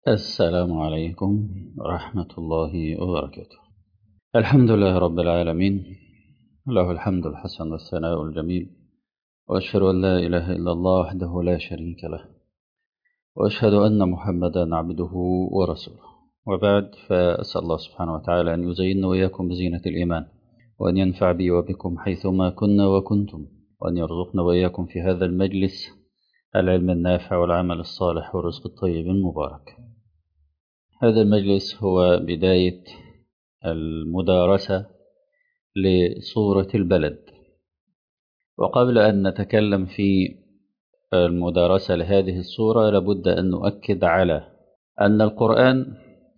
السلام عليكم ورحمة الله وبركاته الحمد لله رب العالمين له الحمد الحسن والثناء الجميل وأشهد أن لا إله إلا الله وحده لا شريك له وأشهد أن محمدا عبده ورسوله وبعد فأسأل الله سبحانه وتعالى أن يزيننا وإياكم بزينة الإيمان وأن ينفع بي وبكم حيثما كنا وكنتم وأن يرزقنا وإياكم في هذا المجلس العلم النافع والعمل الصالح والرزق الطيب المبارك هذا المجلس هو بداية المدارسة لصورة البلد وقبل أن نتكلم في المدارسة لهذه الصورة لابد أن نؤكد على أن القرآن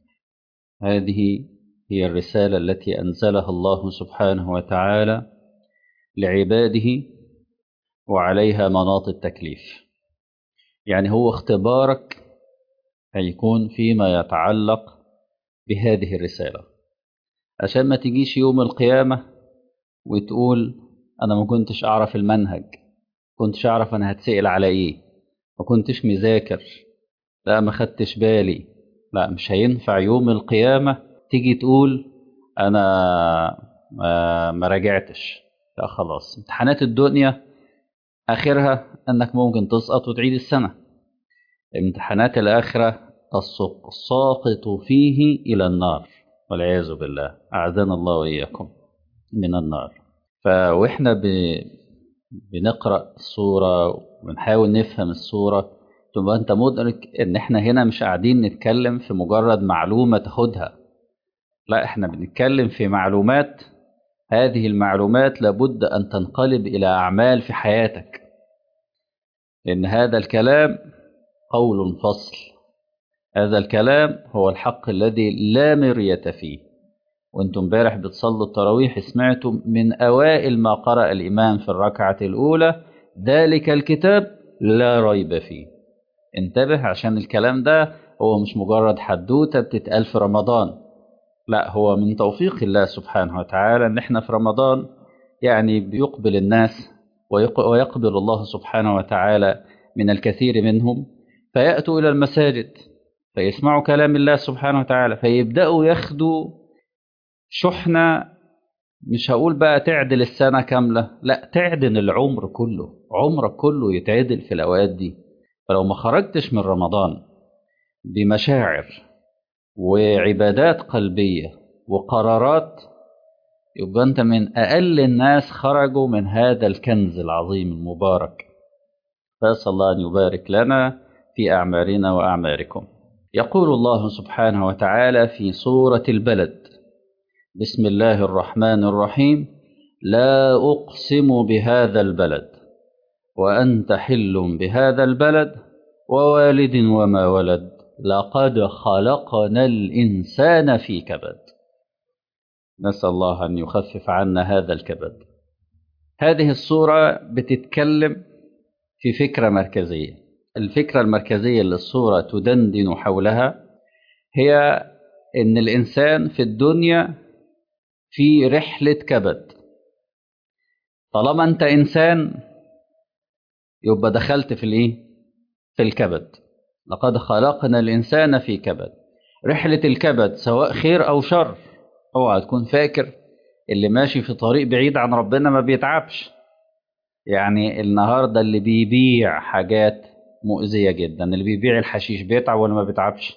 هذه هي الرسالة التي أنزلها الله سبحانه وتعالى لعباده وعليها مناط التكليف يعني هو اختبارك هيكون فيما يتعلق بهذه الرسالة عشان ما تجيش يوم القيامة وتقول أنا ما كنتش أعرف المنهج كنتش أعرف أنا هتسأل على إيه ما كنتش مذاكر لا ما خدتش بالي لا مش هينفع يوم القيامة تيجي تقول أنا ما, ما راجعتش لا خلاص امتحانات الدنيا آخرها أنك ممكن تسقط وتعيد السنة امتحانات الآخرة الساقط فيه إلى النار والعياذ بالله أعاذنا الله وإياكم من النار فوإحنا ب... بنقرأ الصورة ونحاول نفهم الصورة تبقى أنت مدرك إن إحنا هنا مش قاعدين نتكلم في مجرد معلومة تاخدها لا إحنا بنتكلم في معلومات هذه المعلومات لابد أن تنقلب إلى أعمال في حياتك لأن هذا الكلام قول فصل هذا الكلام هو الحق الذي لا مرية فيه وانتم امبارح بتصلوا التراويح سمعتم من أوائل ما قرأ الإمام في الركعة الأولى ذلك الكتاب لا ريب فيه انتبه عشان الكلام ده هو مش مجرد حدوتة بتتقال في رمضان لا هو من توفيق الله سبحانه وتعالى ان احنا في رمضان يعني بيقبل الناس ويقبل الله سبحانه وتعالى من الكثير منهم فيأتوا إلى المساجد فيسمعوا كلام الله سبحانه وتعالى فيبدأوا ياخدوا شحنة مش هقول بقى تعدل السنة كاملة لا تعدل العمر كله عمرك كله يتعدل في الأوقات دي فلو ما خرجتش من رمضان بمشاعر وعبادات قلبية وقرارات يبقى أنت من أقل الناس خرجوا من هذا الكنز العظيم المبارك فأسأل الله أن يبارك لنا في أعمالنا وأعمالكم يقول الله سبحانه وتعالى في سورة البلد بسم الله الرحمن الرحيم لا أقسم بهذا البلد وأنت حل بهذا البلد ووالد وما ولد لقد خلقنا الإنسان في كبد نسأل الله أن يخفف عنا هذا الكبد هذه الصورة بتتكلم في فكرة مركزية الفكرة المركزية اللي الصورة تدندن حولها هي إن الإنسان في الدنيا في رحلة كبد طالما أنت إنسان يبقى دخلت في الإيه؟ في الكبد لقد خلقنا الإنسان في كبد رحلة الكبد سواء خير أو شر اوعى تكون فاكر اللي ماشي في طريق بعيد عن ربنا ما بيتعبش يعني النهاردة اللي بيبيع حاجات مؤذية جدا اللي بيبيع الحشيش بيتعب ولا ما بيتعبش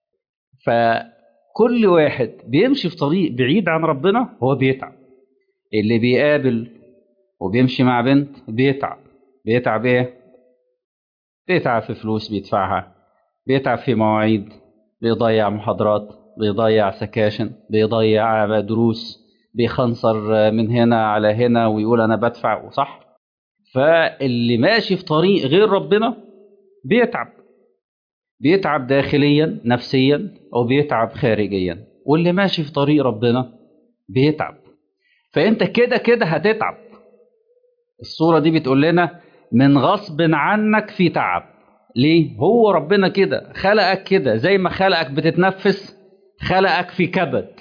فكل واحد بيمشي في طريق بعيد عن ربنا هو بيتعب اللي بيقابل وبيمشي مع بنت بيتعب بيتعب ايه بيتعب في فلوس بيدفعها بيتعب في مواعيد بيضيع محاضرات بيضيع سكاشن بيضيع دروس بيخنصر من هنا على هنا ويقول انا بدفع وصح فاللي ماشي في طريق غير ربنا بيتعب بيتعب داخليا نفسيا او بيتعب خارجيا واللي ماشي في طريق ربنا بيتعب فانت كده كده هتتعب الصورة دي بتقول لنا من غصب عنك في تعب ليه هو ربنا كده خلقك كده زي ما خلقك بتتنفس خلقك في كبد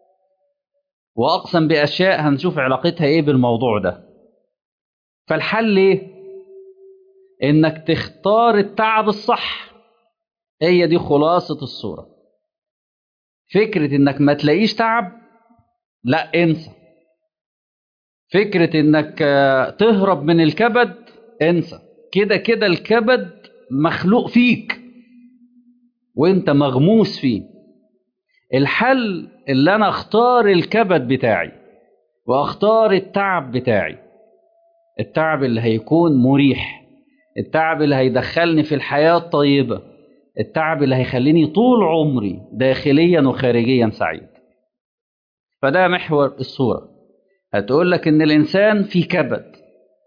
واقسم باشياء هنشوف علاقتها ايه بالموضوع ده فالحل ايه انك تختار التعب الصح هي دي خلاصة الصورة فكرة انك ما تلاقيش تعب لا انسى فكرة انك تهرب من الكبد انسى كده كده الكبد مخلوق فيك وانت مغموس فيه الحل اللي انا اختار الكبد بتاعي واختار التعب بتاعي التعب اللي هيكون مريح التعب اللي هيدخلني في الحياة الطيبة التعب اللي هيخليني طول عمري داخليا وخارجيا سعيد فده محور الصورة هتقول لك ان الانسان في كبد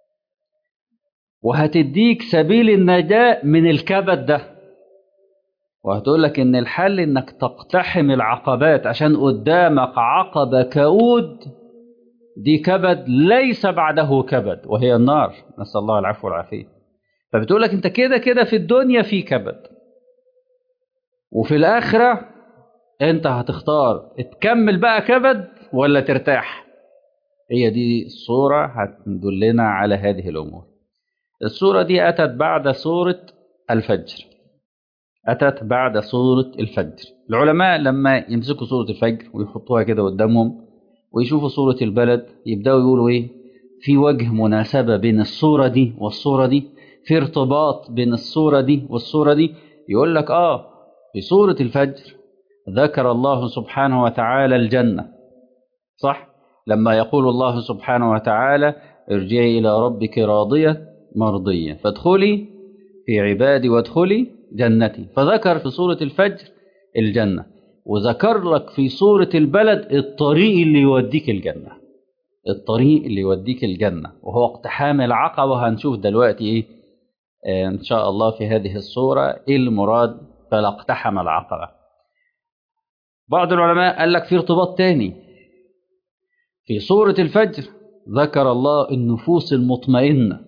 وهتديك سبيل النجاة من الكبد ده وهتقول لك ان الحل انك تقتحم العقبات عشان قدامك عقبة كؤود دي كبد ليس بعده كبد وهي النار نسأل الله العفو والعافية فبتقول لك انت كده كده في الدنيا في كبد وفي الآخرة انت هتختار تكمل بقى كبد ولا ترتاح هي دي الصورة هتدلنا على هذه الأمور الصورة دي أتت بعد سورة الفجر أتت بعد سورة الفجر العلماء لما يمسكوا سورة الفجر ويحطوها كده قدامهم ويشوفوا سورة البلد يبدأوا يقولوا إيه في وجه مناسبة بين الصورة دي والصورة دي في ارتباط بين الصورة دي والصورة دي يقول لك آه في سورة الفجر ذكر الله سبحانه وتعالى الجنة صح لما يقول الله سبحانه وتعالى ارجعي إلى ربك راضية مرضية فادخلي في عبادي وادخلي جنتي فذكر في سورة الفجر الجنة وذكر لك في سورة البلد الطريق اللي يوديك الجنة الطريق اللي يوديك الجنة وهو اقتحام العقبة هنشوف دلوقتي ايه آه ان شاء الله في هذه الصورة ايه المراد فلا اقتحم العقبة بعض العلماء قال لك في ارتباط تاني في سورة الفجر ذكر الله النفوس المطمئنة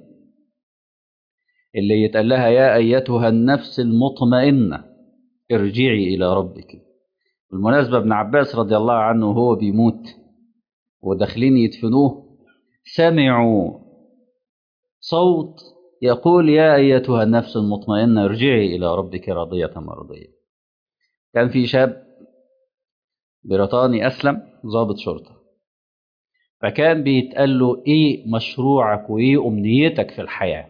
اللي يتقال لها يا أيتها النفس المطمئنة ارجعي إلى ربك بالمناسبة ابن عباس رضي الله عنه وهو بيموت وداخلين يدفنوه سمعوا صوت يقول يا أيتها النفس المطمئنة ارجعي إلى ربك راضية مرضية كان في شاب بريطاني أسلم ضابط شرطة فكان بيتقال له إيه مشروعك وإيه أمنيتك في الحياة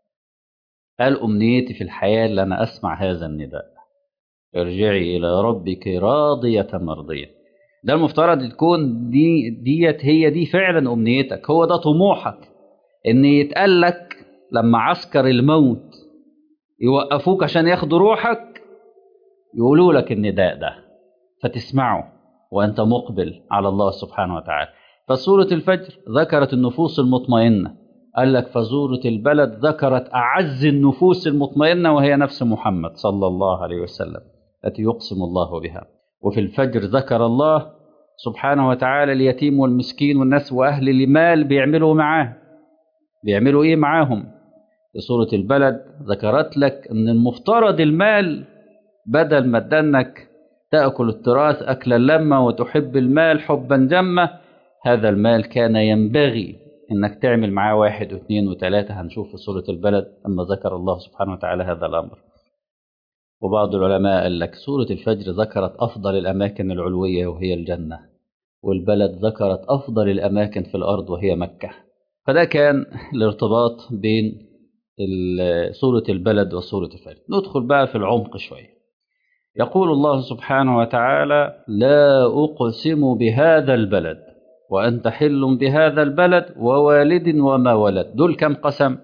قال أمنيتي في الحياة اللي أنا أسمع هذا النداء ارجعي إلى ربك راضية مرضية ده المفترض تكون دي ديت هي دي فعلا أمنيتك هو ده طموحك إن يتقال لك لما عسكر الموت يوقفوك عشان ياخدوا روحك يقولوا لك النداء ده فتسمعه وأنت مقبل على الله سبحانه وتعالى فسورة الفجر ذكرت النفوس المطمئنة قال لك فزورة البلد ذكرت أعز النفوس المطمئنة وهي نفس محمد صلى الله عليه وسلم التي يقسم الله بها وفي الفجر ذكر الله سبحانه وتعالى اليتيم والمسكين والناس وأهل المال بيعملوا معاه بيعملوا إيه معاهم في سورة البلد ذكرت لك أن المفترض المال بدل ما ادانك تأكل التراث أكلا لما وتحب المال حبا جما هذا المال كان ينبغي انك تعمل معاه واحد واثنين وثلاثة هنشوف في سورة البلد أما ذكر الله سبحانه وتعالى هذا الأمر وبعض العلماء قال لك سورة الفجر ذكرت أفضل الأماكن العلوية وهي الجنة والبلد ذكرت أفضل الأماكن في الأرض وهي مكة فده كان الارتباط بين سورة البلد وسورة الفجر ندخل بقى في العمق شوية يقول الله سبحانه وتعالى لا أقسم بهذا البلد وأنت حل بهذا البلد ووالد وما ولد دول كم قسم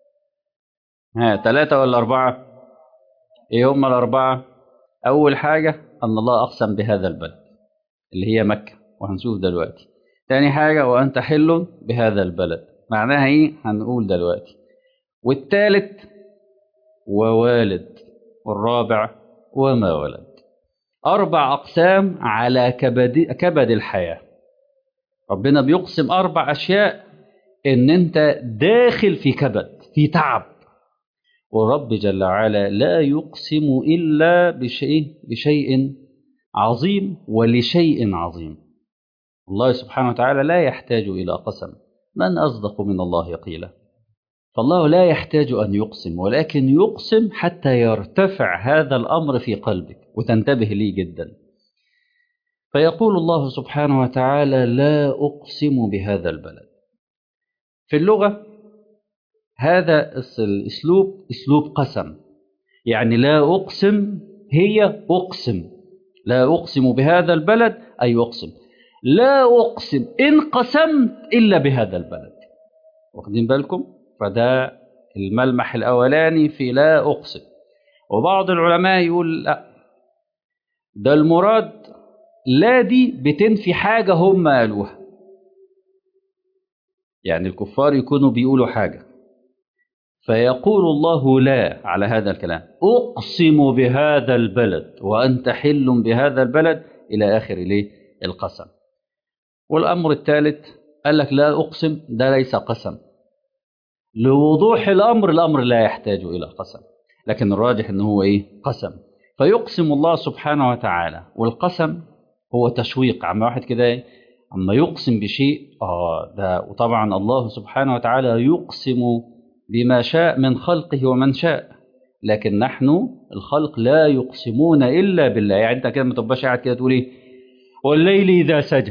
ها ثلاثة ولا أربعة إيه هم الأربعة أول حاجة أن الله أقسم بهذا البلد اللي هي مكة وهنشوف دلوقتي تاني حاجة وأنت حل بهذا البلد معناها إيه هنقول دلوقتي والثالث ووالد والرابع وما ولد أربع أقسام على كبد, كبد الحياة ربنا بيقسم أربع أشياء إن أنت داخل في كبد في تعب والرب جل وعلا لا يقسم إلا بشيء بشيء عظيم ولشيء عظيم الله سبحانه وتعالى لا يحتاج إلى قسم من أصدق من الله قيلا فالله لا يحتاج أن يقسم ولكن يقسم حتى يرتفع هذا الأمر في قلبك وتنتبه ليه جدا فيقول الله سبحانه وتعالى لا أقسم بهذا البلد في اللغة هذا الأسلوب أسلوب قسم يعني لا أقسم هي أقسم لا أقسم بهذا البلد أي أقسم لا أقسم إن قسمت إلا بهذا البلد واخدين بالكم فده الملمح الأولاني في لا أقسم وبعض العلماء يقول لا ده المراد لا دي بتنفي حاجة هم قالوها يعني الكفار يكونوا بيقولوا حاجة فيقول الله لا على هذا الكلام أقسم بهذا البلد وأنت حل بهذا البلد إلى آخر ليه القسم والأمر الثالث قال لك لا أقسم ده ليس قسم لوضوح الأمر الأمر لا يحتاج إلى قسم لكن الراجح أنه هو إيه قسم فيقسم الله سبحانه وتعالى والقسم هو تشويق عما واحد كده إيه عما يقسم بشيء آه ده وطبعا الله سبحانه وتعالى يقسم بما شاء من خلقه ومن شاء لكن نحن الخلق لا يقسمون إلا بالله يعني أنت كده ما تبقاش قاعد كده تقول إيه والليل إذا سجى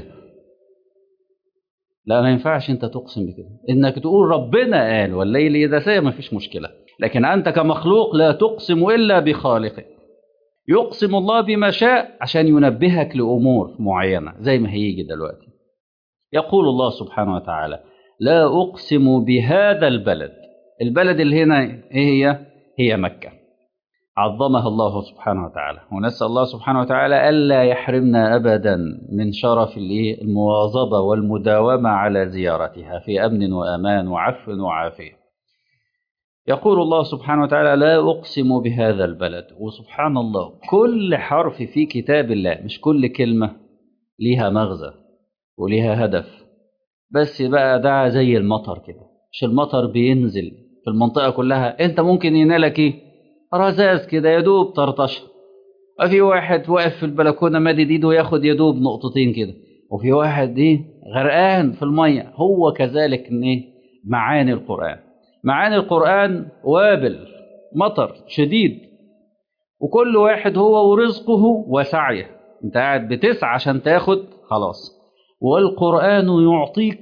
لا ما ينفعش أنت تقسم بكده إنك تقول ربنا قال والليل إذا سجى ما فيش مشكلة لكن أنت كمخلوق لا تقسم إلا بخالقك يقسم الله بما شاء عشان ينبهك لأمور معينة زي ما هيجي دلوقتي يقول الله سبحانه وتعالى لا أقسم بهذا البلد البلد اللي هنا إيه هي هي مكة عظمها الله سبحانه وتعالى ونسأل الله سبحانه وتعالى ألا يحرمنا أبدا من شرف المواظبة والمداومة على زيارتها في أمن وأمان وعفو وعافية يقول الله سبحانه وتعالى لا أقسم بهذا البلد وسبحان الله كل حرف في كتاب الله مش كل كلمة ليها مغزى وليها هدف بس بقى ده زي المطر كده مش المطر بينزل في المنطقة كلها انت ممكن ينالك ايه رذاذ كده يدوب طرطشة وفي واحد واقف في البلكونة مادد ايده ياخد يدوب نقطتين كده وفي واحد ايه غرقان في المية هو كذلك ايه معاني القرآن معاني القرآن وابل مطر شديد وكل واحد هو ورزقه وسعيه انت قاعد بتسعى عشان تاخد خلاص والقرآن يعطيك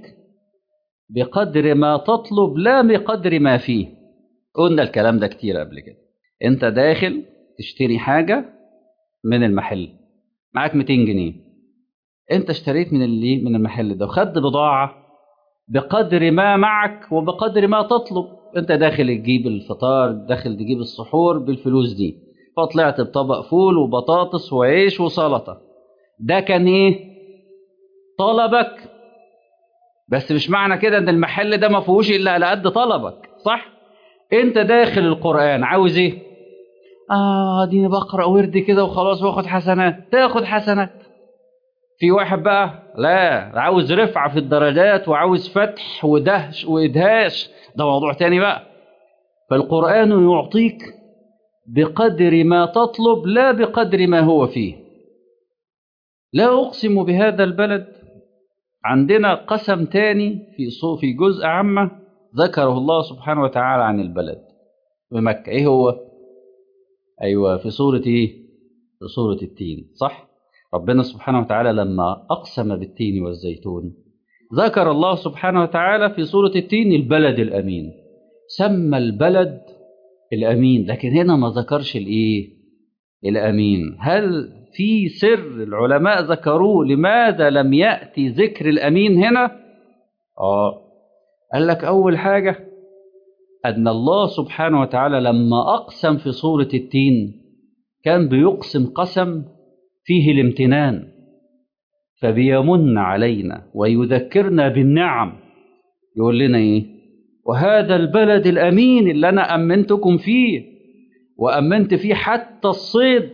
بقدر ما تطلب لا بقدر ما فيه قلنا الكلام ده كتير قبل كده انت داخل تشتري حاجة من المحل معاك 200 جنيه انت اشتريت من اللي من المحل ده وخدت بضاعة بقدر ما معك وبقدر ما تطلب انت داخل تجيب الفطار داخل تجيب السحور بالفلوس دي فطلعت بطبق فول وبطاطس وعيش وسلطة ده كان ايه طلبك بس مش معنى كده ان المحل ده ما فيهوش الا على قد طلبك صح انت داخل القرآن عاوز ايه اه ديني بقرأ ورد كده وخلاص واخد حسنات تاخد حسنات في واحد بقى لا عاوز رفعة في الدرجات وعاوز فتح ودهش وإدهاش ده موضوع تاني بقى فالقرآن يعطيك بقدر ما تطلب لا بقدر ما هو فيه لا أقسم بهذا البلد عندنا قسم تاني في في جزء عامة ذكره الله سبحانه وتعالى عن البلد بمكة إيه هو؟ أيوة في سورة إيه؟ في سورة التين صح؟ ربنا سبحانه وتعالى لما أقسم بالتين والزيتون ذكر الله سبحانه وتعالى في سورة التين البلد الأمين سمى البلد الأمين لكن هنا ما ذكرش الإيه الأمين هل في سر العلماء ذكروه لماذا لم يأتي ذكر الأمين هنا آه قال لك أول حاجة أن الله سبحانه وتعالى لما أقسم في سورة التين كان بيقسم قسم فيه الامتنان فبيمن علينا ويذكرنا بالنعم يقول لنا ايه وهذا البلد الامين اللي انا امنتكم فيه وامنت فيه حتى الصيد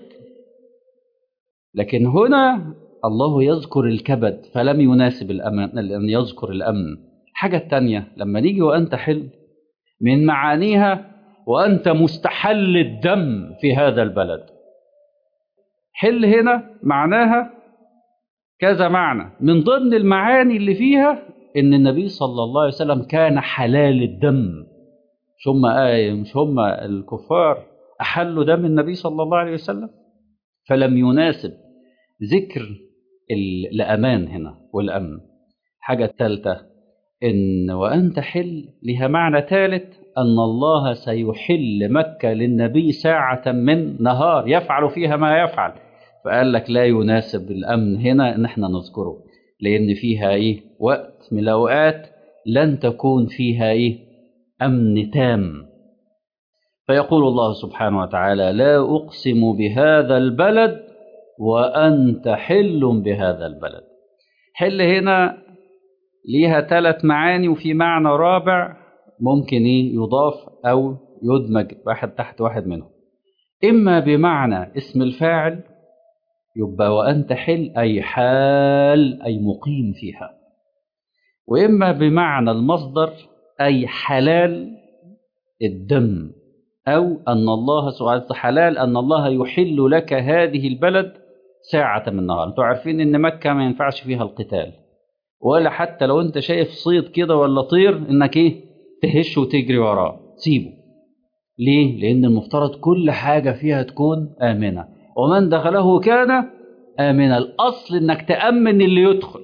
لكن هنا الله يذكر الكبد فلم يناسب الأمن أن يذكر الأمن حاجة التانية لما نيجي وأنت حل من معانيها وأنت مستحل الدم في هذا البلد حل هنا معناها كذا معنى من ضمن المعاني اللي فيها ان النبي صلى الله عليه وسلم كان حلال الدم مش هم آية مش هم الكفار أحلوا دم النبي صلى الله عليه وسلم فلم يناسب ذكر الأمان هنا والأمن حاجة الثالثة إن وأن تحل لها معنى ثالث أن الله سيحل مكة للنبي ساعة من نهار يفعل فيها ما يفعل فقال لك لا يناسب الأمن هنا إن احنا نذكره لأن فيها إيه وقت من الأوقات لن تكون فيها إيه أمن تام فيقول الله سبحانه وتعالى لا أقسم بهذا البلد وأنت حل بهذا البلد حل هنا ليها ثلاث معاني وفي معنى رابع ممكن إيه يضاف أو يدمج واحد تحت واحد منهم إما بمعنى اسم الفاعل يبقى وأنت حل أي حال أي مقيم فيها وإما بمعنى المصدر أي حلال الدم أو أن الله سبحانه حلال أن الله يحل لك هذه البلد ساعة من النهار أنتوا عارفين إن مكة ما ينفعش فيها القتال ولا حتى لو أنت شايف صيد كده ولا طير إنك إيه تهش وتجري وراه سيبه ليه؟ لأن المفترض كل حاجة فيها تكون آمنة ومن دخله كان آمنا الأصل إنك تأمن اللي يدخل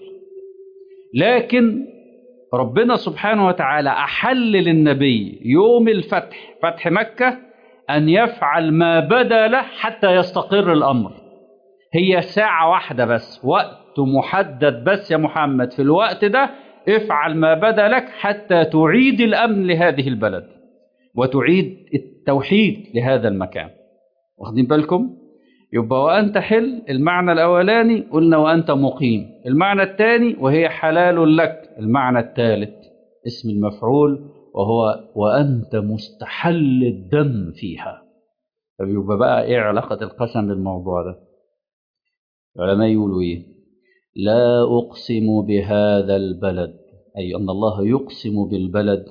لكن ربنا سبحانه وتعالى أحل للنبي يوم الفتح فتح مكة أن يفعل ما بدا له حتى يستقر الأمر هي ساعة واحدة بس وقت محدد بس يا محمد في الوقت ده افعل ما بدا لك حتى تعيد الأمن لهذه البلد وتعيد التوحيد لهذا المكان واخدين بالكم يبقى وأنت حل المعنى الأولاني قلنا وأنت مقيم المعنى الثاني وهي حلال لك المعنى الثالث اسم المفعول وهو وأنت مستحل الدم فيها طب يبقى بقى إيه علاقة القسم بالموضوع ده العلماء يقولوا إيه لا أقسم بهذا البلد أي أن الله يقسم بالبلد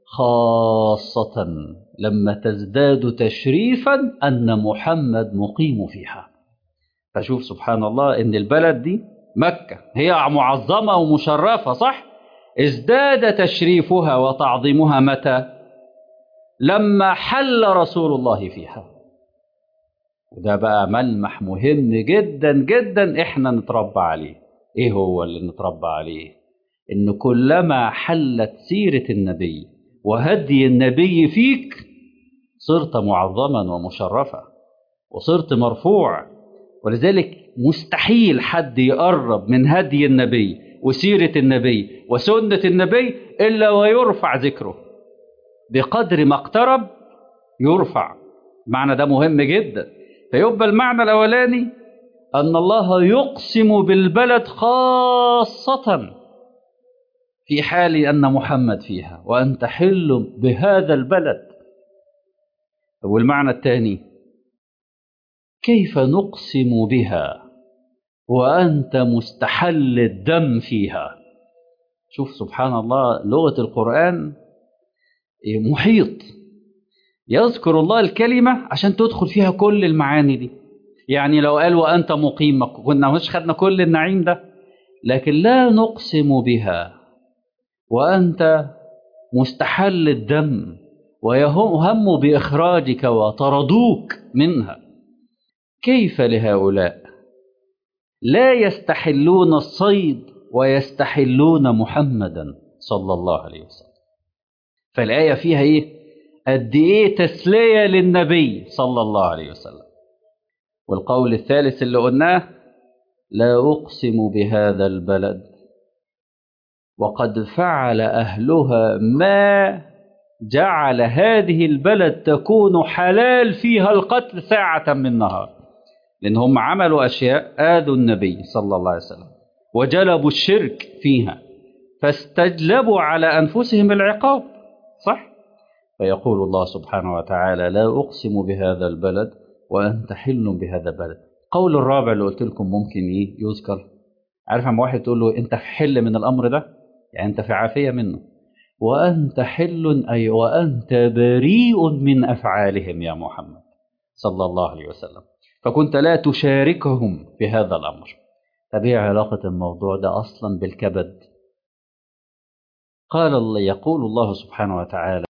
خاصة لما تزداد تشريفا أن محمد مقيم فيها فشوف سبحان الله إن البلد دي مكة هي معظمة ومشرفة صح ازداد تشريفها وتعظيمها متى لما حل رسول الله فيها وده بقى ملمح مهم جدا جدا احنا نتربى عليه ايه هو اللي نتربى عليه ان كلما حلت سيرة النبي وهدي النبي فيك صرت معظما ومشرفا وصرت مرفوع ولذلك مستحيل حد يقرب من هدي النبي وسيرة النبي وسنة النبي إلا ويرفع ذكره بقدر ما اقترب يرفع المعنى ده مهم جدا فيبقى المعنى الأولاني أن الله يقسم بالبلد خاصة في حال أن محمد فيها وأن تحل بهذا البلد والمعنى الثاني كيف نقسم بها وأنت مستحل الدم فيها شوف سبحان الله لغة القرآن محيط يذكر الله الكلمة عشان تدخل فيها كل المعاني دي يعني لو قال وأنت مقيم كنا مش خدنا كل النعيم ده لكن لا نقسم بها وأنت مستحل الدم ويهم بإخراجك وطردوك منها كيف لهؤلاء لا يستحلون الصيد ويستحلون محمدا صلى الله عليه وسلم فالآية فيها إيه قد إيه تسلية للنبي صلى الله عليه وسلم والقول الثالث اللي قلناه لا أقسم بهذا البلد وقد فعل أهلها ما جعل هذه البلد تكون حلال فيها القتل ساعة من نهار لأن هم عملوا أشياء آذوا النبي صلى الله عليه وسلم وجلبوا الشرك فيها فاستجلبوا على أنفسهم العقاب صح؟ فيقول الله سبحانه وتعالى لا أقسم بهذا البلد وأنت حل بهذا البلد قول الرابع اللي قلت لكم ممكن إيه يذكر عارف عم واحد تقول له أنت في حل من الأمر ده يعني أنت في عافية منه وأنت حل أي وأنت بريء من أفعالهم يا محمد صلى الله عليه وسلم فكنت لا تشاركهم في هذا الأمر طب ايه علاقة الموضوع ده أصلا بالكبد قال الله يقول الله سبحانه وتعالى